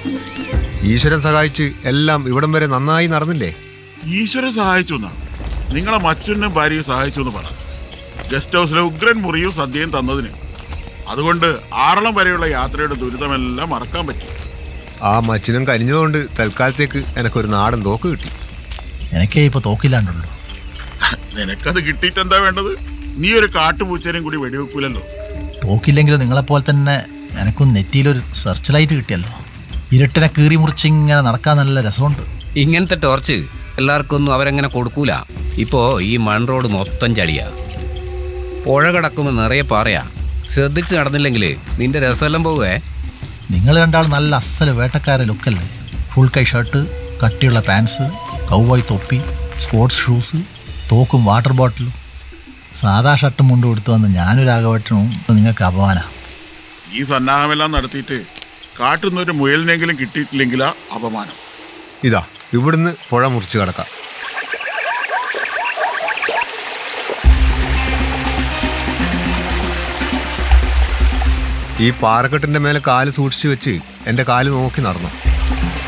ഈശ്വരൻ സഹായിച്ച് എല്ലാം ഇവിടം വരെ നന്നായി നടന്നില്ലേ ഈശ്വരൻ സഹായിച്ചു എന്നാ നിങ്ങളെ മച്ചുനും ഭാര്യയും സഹായിച്ചു എന്ന് പറ ഗസ്റ്റ് ഹൗസിലെ ഉഗ്രൻ മുറിയും സദ്യയും തന്നതിന് അതുകൊണ്ട് ആറളം വരെയുള്ള യാത്രയുടെ ദുരിതമെല്ലാം മറക്കാൻ പറ്റി ആ മച്ചിനും കരിഞ്ഞതുകൊണ്ട് തൽക്കാലത്തേക്ക് എനക്കൊരു നാടൻ തോക്ക് കിട്ടി എനിക്കേ ഇപ്പോൾ തോക്കില്ലാണ്ടുള്ളൂ നിനക്കത് കിട്ടിയിട്ട് എന്താ വേണ്ടത് നീ ഒരു കാട്ടുപൂച്ചേനെയും കൂടി വെടിവെക്കൂലല്ലോ തോക്കില്ലെങ്കിലും നിങ്ങളെപ്പോലെ തന്നെ എനിക്കും നെറ്റിയിലൊരു സെർച്ച് ലൈറ്റ് കിട്ടിയല്ലോ ഇരുട്ടിനെ കീറി മുറിച്ച് ഇങ്ങനെ നടക്കാൻ നല്ല രസമുണ്ട് ഇങ്ങനത്തെ ടോർച്ച് എല്ലാവർക്കും ഒന്നും അവരങ്ങനെ കൊടുക്കൂല ഇപ്പോ ഈ മൺ റോഡ് മൊത്തം ചളിയാ പുഴ കിടക്കുമ്പോൾ നിറയെ പാറയാ ശ്രദ്ധിച്ച് നടന്നില്ലെങ്കിൽ നിന്റെ രസമെല്ലാം പോവേ നിങ്ങൾ രണ്ടാൾ നല്ല അസല് വേട്ടക്കാര ലുക്കല്ലേ ഫുൾ കൈ ഷർട്ട് കട്ടിയുള്ള പാൻസ് കൗബോയ് തൊപ്പി സ്പോർട്സ് ഷൂസ് തോക്കും വാട്ടർ ബോട്ടിലും സാധാ ഷർട്ടും മുണ്ടും എടുത്തു വന്ന് ഞാനൊരു ആകവട്ടനും നിങ്ങൾക്ക് അപമാന ഈ സന്നാഹമെല്ലാം നടത്തിയിട്ട് കാട്ടുന്നൊരു മുയലിനെങ്കിലും കിട്ടിയിട്ടില്ലെങ്കിലാ അപമാനം ഇതാ ഇവിടുന്ന് പുഴ മുറിച്ച് കടക്കാം ഈ പാറക്കെട്ടിന്റെ മേലെ കാല് സൂക്ഷിച്ചു വെച്ച് എന്റെ കാല് നോക്കി നടന്നു